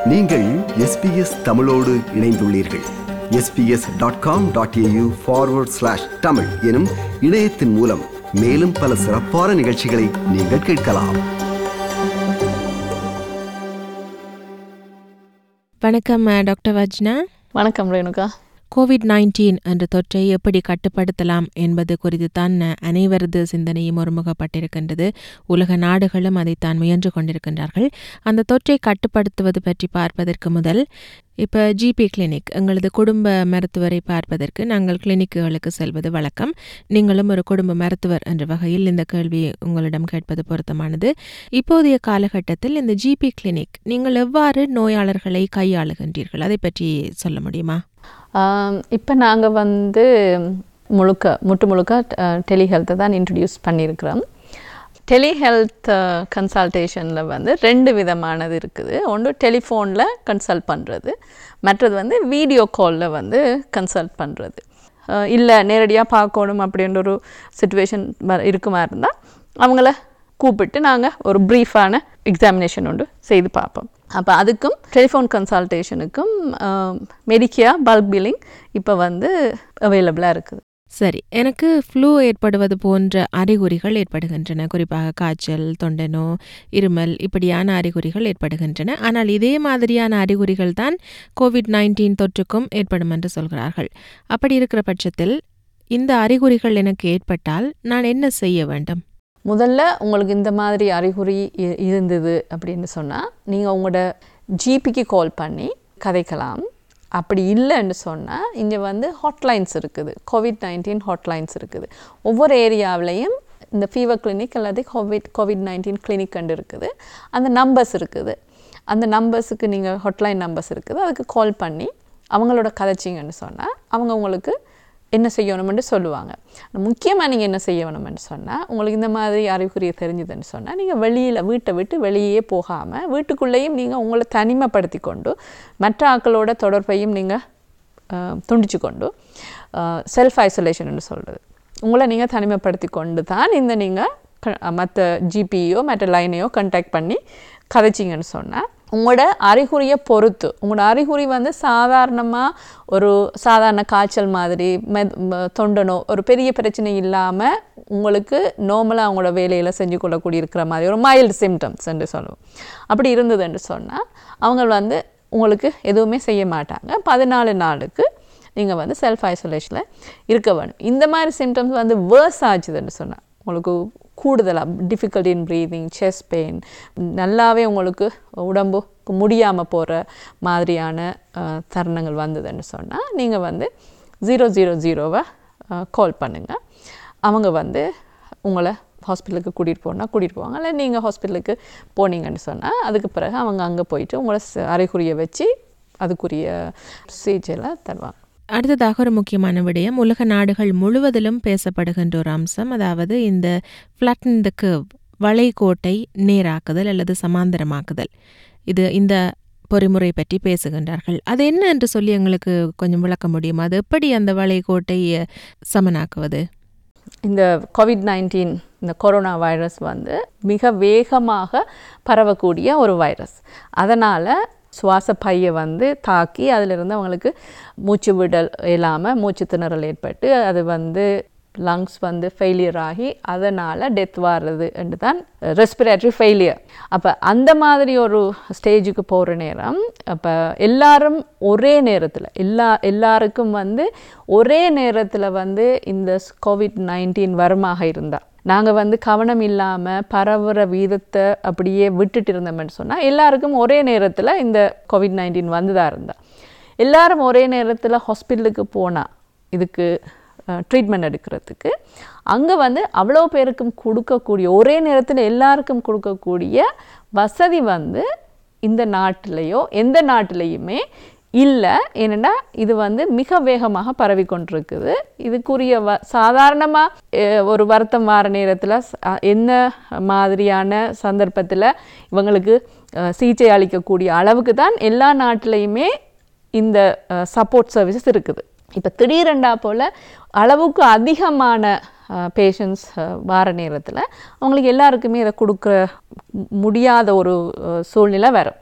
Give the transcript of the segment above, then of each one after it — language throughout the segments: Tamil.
நீங்கள் எஸ்பிஎஸ் தமிழோடு இணைந்துள்ளீர்கள் SBS dot com dot AU forward slash Tamil எனும் இணையத்தின் மூலம் மேலும் பல சிறப்பான நிகழ்ச்சிகளை நீங்கள் கேட்கலாம் வணக்கம் அஹ், டாக்டர் வஜ்னா வணக்கம் ரேணுகா கோவிட் நைன்டீன் என்ற தொற்றை எப்படி கட்டுப்படுத்தலாம் என்பது குறித்து தான் அஹ், அனைவரது சிந்தனையும் ஒருமுகப்பட்டிருக்கின்றது உலக நாடுகளும் அதைத்தான் முயன்று கொண்டிருக்கின்றார்கள் அந்த தொற்றை கட்டுப்படுத்துவது பற்றி பார்ப்பதற்கு முதல் இப்போ ஜிபி கிளினிக் எங்களது குடும்ப மருத்துவரை பார்ப்பதற்கு நாங்கள் கிளினிக்குகளுக்கு செல்வது வழக்கம் நீங்களும் ஒரு குடும்ப மருத்துவர் என்ற வகையில் இந்த கேள்வி உங்களிடம் கேட்பது பொருத்தமானது இப்போதைய காலகட்டத்தில் இந்த ஜிபி கிளினிக் நீங்கள் எவ்வாறு நோயாளர்களை கையாளுகின்றீர்கள் அதை பற்றி சொல்ல முடியுமா இப்போ நாங்கள் வந்து முழுக்க முட்டு முழுக்க டெலிஹெல்த்தை தான் இன்ட்ரடியூஸ் பண்ணியிருக்கிறோம் டெலிஹெல்த் கன்சல்டேஷனில் வந்து ரெண்டு விதமானது இருக்குது ஒன்று டெலிஃபோனில் கன்சல்ட் பண்ணுறது மற்றது வந்து வீடியோ காலில் வந்து கன்சல்ட் பண்ணுறது இல்லை நேரடியாக பார்க்கணும் அப்படின்ற ஒரு சுச்சுவேஷன் இருக்குமா இருந்தால் அவங்கள கூப்பிட்டு நாங்கள் ஒரு ப்ரீஃபான எக்ஸாமினேஷன் ஒன்று செய்து பார்ப்போம் அப்போ அதுக்கும் டெலிஃபோன் கன்சல்டேஷனுக்கும் மெடிக்கியா பல்க் பில்லிங் இப்போ வந்து அவைலபிளாக இருக்குது சரி எனக்கு ஃப்ளூ ஏற்படுவது போன்ற அறிகுறிகள் ஏற்படுகின்றன குறிப்பாக காய்ச்சல் தொண்டனோ இருமல் இப்படியான அறிகுறிகள் ஏற்படுகின்றன ஆனால் இதே மாதிரியான அறிகுறிகள் தான் கோவிட் நைன்டீன் தொற்றுக்கும் ஏற்படும் என்று சொல்கிறார்கள் அப்படி இருக்கிற பட்சத்தில் இந்த அறிகுறிகள் எனக்கு ஏற்பட்டால் நான் என்ன செய்ய வேண்டும் முதல்ல உங்களுக்கு இந்த மாதிரி அறிகுறி இ- இருந்தது அப்படின்னு சொன்னால் நீங்கள் உங்களோட ஜிபிக்கு கால் பண்ணி கதைக்கலாம் அப்படி இல்லைன்னு சொன்னால் இங்கே வந்து ஹாட்லைன்ஸ் இருக்குது கோவிட் நைன்டீன் ஹாட்லைன்ஸ் இருக்குது ஒவ்வொரு ஏரியாவிலையும் இந்த ஃபீவர் கிளினிக் அல்லது கோவிட் கோவிட் நைன்டீன் கிளினிக் கண்டு இருக்குது அந்த நம்பர்ஸ் இருக்குது அந்த நம்பர்ஸுக்கு நீங்கள் ஹாட்லைன் நம்பர்ஸ் இருக்குது அதுக்கு கால் பண்ணி அவங்களோட கதைச்சிங்கன்னு சொன்னால் அவங்க உங்களுக்கு என்ன செய்யணும்னு சொல்லுவாங்க முக்கியமாக நீங்கள் என்ன செய்யணும்னு சொன்னால் உங்களுக்கு இந்த மாதிரி அறிகுறி தெரிஞ்சுதுன்னு சொன்னால் நீங்கள் வெளியில் வீட்டை விட்டு வெளியே போகாமல் வீட்டுக்குள்ளேயும் நீங்கள் உங்களை தனிமைப்படுத்தி கொண்டு மற்ற ஆட்களோட தொடர்பையும் நீங்கள் துண்டிச்சு கொண்டு செல்ஃப் ஐசோலேஷன் சொல்கிறது உங்களை நீங்கள் தனிமைப்படுத்தி கொண்டு தான் இந்த நீங்கள் மற்ற ஜிபியோ மற்ற லைனையோ கண்டாக்ட் பண்ணி கதைச்சிங்கன்னு சொன்னால் உங்களோட அறிகுறியை பொறுத்து உங்களோட அறிகுறி வந்து சாதாரணமாக ஒரு சாதாரண காய்ச்சல் மாதிரி மெத் ம- தொண்டனோ ஒரு பெரிய பிரச்சனை இல்லாமல் உங்களுக்கு நார்மலாக அவங்களோட வேலையில் செஞ்சு கொள்ளக்கூடிய இருக்கிற மாதிரி ஒரு மைல்டு சிம்டம்ஸ் என்று சொல்லுவோம் அப்படி இருந்ததுன்னு சொன்னால் அவங்க வந்து உங்களுக்கு எதுவுமே செய்ய மாட்டாங்க பதினாலு நாளுக்கு நீங்கள் வந்து செல்ஃப் ஐசோலேஷனில் இருக்க வேணும் இந்த மாதிரி சிம்டம்ஸ் வந்து வேர்ஸ் ஆச்சுதுன்னு சொன்னால் உங்களுக்கு கூடுதலாக difficult in breathing chest pain நல்லாவே உங்களுக்கு உடம்பு முடியாமல் போகிற மாதிரியான அஹ், தருணங்கள் வந்ததுன்னு சொன்னால் நீங்கள் வந்து ஜீரோ ஜீரோ ஜீரோவை கால் பண்ணுங்கள் அவங்க வந்து உங்களை ஹாஸ்பிட்டலுக்கு கூட்டிகிட்டு போனால் கூட்டிகிட்டு போவாங்க இல்லை நீங்கள் ஹாஸ்பிட்டலுக்கு போனீங்கன்னு சொன்னால் அதுக்கு பிறகு அவங்க அங்கே போயிட்டு உங்களை ச- அறிகுறியை வச்சு அதுக்குரிய சிகிச்சையில் தருவாங்க அடுத்ததாக ஒரு முக்கியமான விடயம் உலக நாடுகள் முழுவதிலும் பேசப்படுகின்ற ஒரு அம்சம் அதாவது இந்த ஃப்ளட்டன் த கர்வ் வளைகோட்டை நேராக்குதல் அல்லது சமாந்தரமாக்குதல் இது இந்த பொறிமுறை பற்றி பேசுகின்றார்கள் அது என்ன என்று சொல்லி எங்களுக்கு கொஞ்சம் விளக்க முடியுமா அது எப்படி அந்த வளைகோட்டை அஹ், சமனாக்குவது இந்த கோவிட் நைன்டீன் இந்த கொரோனா வைரஸ் வந்து மிக வேகமாக பரவக்கூடிய ஒரு வைரஸ் அதனால் சுவாச பையை வந்து தாக்கி அதிலிருந்து அவங்களுக்கு மூச்சு விடல் இல்லாமல் மூச்சு திணறல் ஏற்பட்டு அது வந்து லங்ஸ் வந்து ஃபெயிலியர் ஆகி அதனால் டெத் வர்றது என்று தான் ரெஸ்பிரேட்டரி ஃபெயிலியர் அப்போ அந்த மாதிரி ஒரு ஸ்டேஜுக்கு போகிற நேரம் அப்போ எல்லாரும் ஒரே நேரத்தில் எல்லா எல்லாருக்கும் வந்து ஒரே நேரத்தில் வந்து இந்த கோவிட் நைன்டீன் வருமாக இருந்தால் நாங்கள் வந்து கவனம் இல்லாமல் பரவுற வீதத்தை அப்படியே விட்டுட்டு இருந்தோம்னு சொன்னால் எல்லாருக்கும் ஒரே நேரத்தில் இந்த கோவிட் நைன்டீன் வந்துதான் இருந்தா எல்லாரும் ஒரே நேரத்தில் ஹாஸ்பிட்டலுக்கு போனால் இதுக்கு ட்ரீட்மெண்ட் எடுக்கிறதுக்கு அங்கே வந்து அவ்வளோ பேருக்கும் கொடுக்கக்கூடிய ஒரே நேரத்தில் எல்லாருக்கும் கொடுக்கக்கூடிய வசதி வந்து இந்த நாட்டிலேயோ எந்த நாட்டிலையுமே இல்லை ஏனென்னா இது வந்து மிக வேகமாக பரவி கொண்டிருக்குது இதுக்குரிய வ சாதாரணமாக ஒரு வருத்தம் வார நேரத்தில் என்ன மாதிரியான சந்தர்ப்பத்தில் இவங்களுக்கு அஹ், சிகிச்சை அளிக்கக்கூடிய அளவுக்கு தான் எல்லா நாட்டிலையுமே இந்த சப்போர்ட் சர்வீசஸ் இருக்குது இப்போ திடீரெண்டா போல் அளவுக்கு அதிகமான பேஷண்ட்ஸ் வார நேரத்தில் அவங்களுக்கு எல்லாருக்குமே இதை கொடுக்க முடியாத ஒரு அஹ், சூழ்நிலை வரும்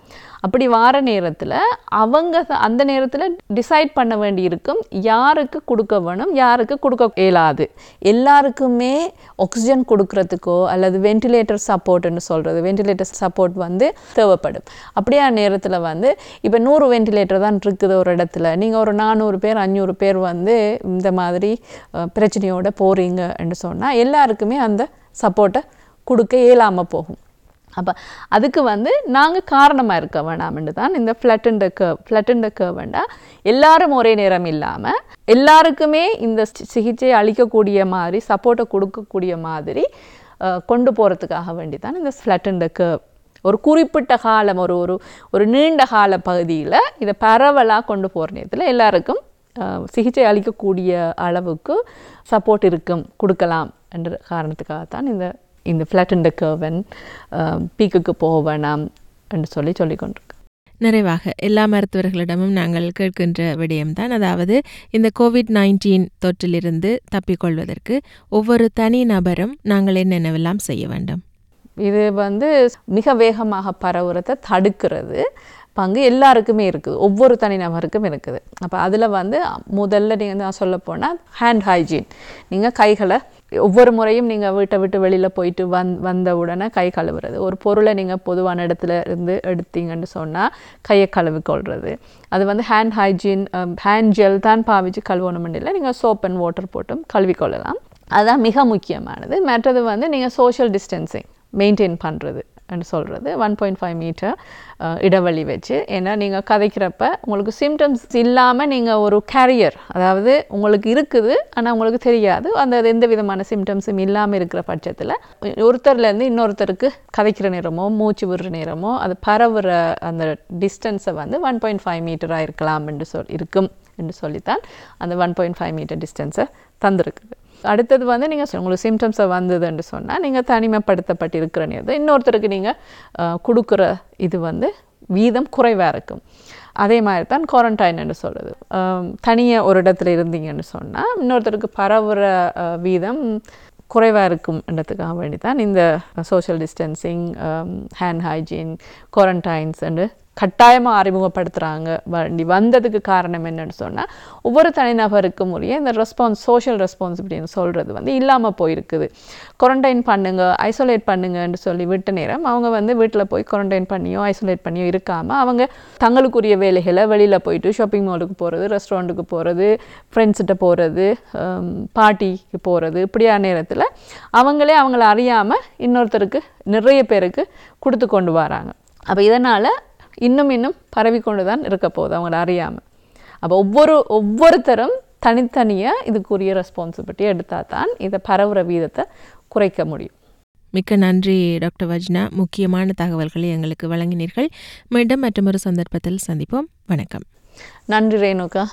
அப்படி வார நேரத்தில் அவங்க ச- அந்த நேரத்தில் டிசைட் பண்ண வேண்டி இருக்கும் யாருக்கு கொடுக்க வேணும் யாருக்கு கொடுக்க இயலாது எல்லாருக்குமே ஆக்சிஜன் கொடுக்கறதுக்கோ அல்லது வென்டிலேட்டர் சப்போர்ட்னு சொல்கிறது வென்டிலேட்டர் சப்போர்ட் வந்து தேவைப்படும் அப்படியா நேரத்தில் வந்து இப்போ நூறு வென்டிலேட்டர் தான் இருக்குது ஒரு இடத்துல நீங்கள் ஒரு நானூறு பேர் அஞ்சூறு பேர் வந்து இந்த மாதிரி அஹ், பிரச்சனையோட போகிறீங்கன்னு சொன்னால் எல்லாருக்குமே அந்த சப்போர்ட்டை கொடுக்க இயலாமல் போகும் அப்போ அதுக்கு வந்து நாங்கள் காரணமாக இருக்க வேணாம்னு தான் இந்த ஃப்ளட்டுண்ட கர்வ் ஃப்ளட்டுண்ட கர்வ் வேண்டாம் எல்லாரும் ஒரே நேரம் இல்லாமல் எல்லாருக்குமே இந்த சி- சிகிச்சை அளிக்கக்கூடிய மாதிரி சப்போர்ட்டை கொடுக்கக்கூடிய மாதிரி அஹ், கொண்டு போகிறதுக்காக வேண்டி தான் இந்த ஃப்ளட்டுண்ட கர்வ் ஒரு குறிப்பிட்ட காலம் ஒரு ஒரு ஒரு நீண்ட கால பகுதியில் இதை பரவலாக கொண்டு போகிற நேரத்தில் எல்லாருக்கும் அஹ், சிகிச்சை அளிக்கக்கூடிய அளவுக்கு சப்போர்ட் இருக்கும் கொடுக்கலாம் என்ற காரணத்துக்காகத்தான் இந்த இந்த ஃப்ளாட் கர்வன் பீக்குக்கு போக வேணாம் என்று சொல்லி சொல்லிக் கொண்டிருக்கு நிறைவாக எல்லா மருத்துவர்களிடமும் நாங்கள் கேட்கின்ற விடயம்தான் அதாவது இந்த கோவிட் நைன்டீன் தொற்றிலிருந்து தப்பிக்கொள்வதற்கு ஒவ்வொரு தனி நபரும் நாங்கள் என்னென்னவெல்லாம் செய்ய வேண்டும் இது வந்து மிக வேகமாக பரவுறதை தடுக்கிறது பங்கு எல்லாருக்குமே இருக்குது ஒவ்வொரு தனிநபருக்கும் இருக்குது அப்போ அதில் வந்து முதல்ல நீங்கள் நான் சொல்ல போனால் ஹேண்ட் ஹைஜீன் நீங்கள் கைகளை ஒவ்வொரு முறையும் நீங்கள் வீட்டை விட்டு வெளியில் போயிட்டு வந் வந்த உடனே கை கழுவுறது ஒரு பொருளை நீங்கள் பொதுவான இடத்துல இருந்து எடுத்தீங்கன்னு சொன்னால் கையை கழுவிக்கொள்வது அது வந்து ஹேண்ட் ஹைஜீன் ஹேண்ட் ஜெல் தான் பாவிச்சு கழுவணும்னு இல்லை நீங்கள் சோப் அண்ட் வாட்டர் போட்டும் கழுவிக்கொள்ளலாம் அதுதான் மிக முக்கியமானது மற்றது வந்து நீங்கள் சோஷியல் டிஸ்டன்சிங் மெயின்டைன் பண்ணுறது சொல்கிறது ஒன் பாயிண்ட் ஃபைவ் மீட்டர் இடைவெளி வச்சு ஏன்னா நீங்கள் கதைக்கிறப்ப உங்களுக்கு சிம்டம்ஸ் இல்லாமல் நீங்கள் ஒரு கேரியர் அதாவது உங்களுக்கு இருக்குது ஆனால் உங்களுக்கு தெரியாது அந்த எந்த விதமான சிம்டம்ஸும் இல்லாமல் இருக்கிற பட்சத்தில் ஒருத்தர்லேருந்து இன்னொருத்தருக்கு கதைக்கிற நேரமோ மூச்சு விடுற நேரமோ அது பரவுற அந்த டிஸ்டன்ஸை வந்து ஒன் பாயிண்ட் ஃபைவ் மீட்டராக இருக்கலாம் என்று சொல் இருக்கும் என்று சொல்லித்தான் அந்த ஒன் பாயிண்ட் ஃபைவ் மீட்டர் டிஸ்டன்ஸை தந்திருக்குது அடுத்தது வந்து நீங்கள் உங்களுக்கு சிம்டம்ஸை வந்ததுன்னு சொன்னால் நீங்கள் தனிமைப்படுத்தப்பட்டு இருக்கிற நேரத்தில் இன்னொருத்தருக்கு நீங்கள் கொடுக்குற இது வந்து வீதம் குறைவாக இருக்கும் அதே மாதிரி தான் குவாரண்டைன் என்று சொல்கிறது தனியாக ஒரு இடத்துல இருந்தீங்கன்னு சொன்னால் இன்னொருத்தருக்கு பரவுற அஹ், வீதம் குறைவாக இருக்கும்ன்றதுக்காக வேண்டி தான் இந்த social distancing hand hygiene quarantines என்று கட்டாயமாக அறிமுகப்படுத்துகிறாங்க வண்டி வந்ததுக்கு காரணம் என்னன்னு சொன்னால் ஒவ்வொரு தனிநபருக்கும் உரிய இந்த ரெஸ்பான்ஸ் சோஷியல் ரெஸ்பான்சிபிலிட்டின்னு சொல்கிறது வந்து இல்லாமல் போயிருக்குது குவாரண்டைன் பண்ணுங்க ஐசோலேட் பண்ணுங்கன்னு சொல்லி விட்ட நேரம் அவங்க வந்து வீட்டில் போய் குவாரண்டைன் பண்ணியோ ஐசோலேட் பண்ணியோ இருக்காமல் அவங்க தங்களுக்குரிய வேலைகளை வெளியில் போயிட்டு ஷாப்பிங் மாலுக்கு போகிறது ரெஸ்டாரண்ட்டுக்கு போகிறது ஃப்ரெண்ட்ஸ்கிட்ட போகிறது பார்ட்டிக்கு போகிறது இப்படியான நேரத்தில் அவங்களே அவங்கள அறியாமல் இன்னொருத்தருக்கு நிறைய பேருக்கு கொடுத்து கொண்டு வராங்க அப்போ இதனால் இன்னும் இன்னும் பரவி கொண்டு தான் இருக்க போகுது அவங்கள அறியாமல் அப்போ ஒவ்வொரு ஒவ்வொருத்தரும் தனித்தனியாக இதுக்குரிய ரெஸ்பான்சிபிலிட்டி எடுத்தால் தான் இதை பரவுற வீதத்தை குறைக்க முடியும் மிக்க நன்றி டாக்டர் வஜ்னா முக்கியமான தகவல்களை எங்களுக்கு வழங்கினீர்கள் மீண்டும் மற்றொரு சந்தர்ப்பத்தில் சந்திப்போம் வணக்கம் நன்றி ரேணுகா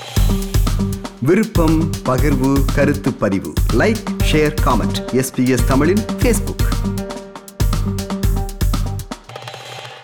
விருப்பம் பகிர்வு கருத்து பதிவு லைக் ஷேர் காமெண்ட் எஸ்பிஎஸ் தமிழின் ஃபேஸ்புக்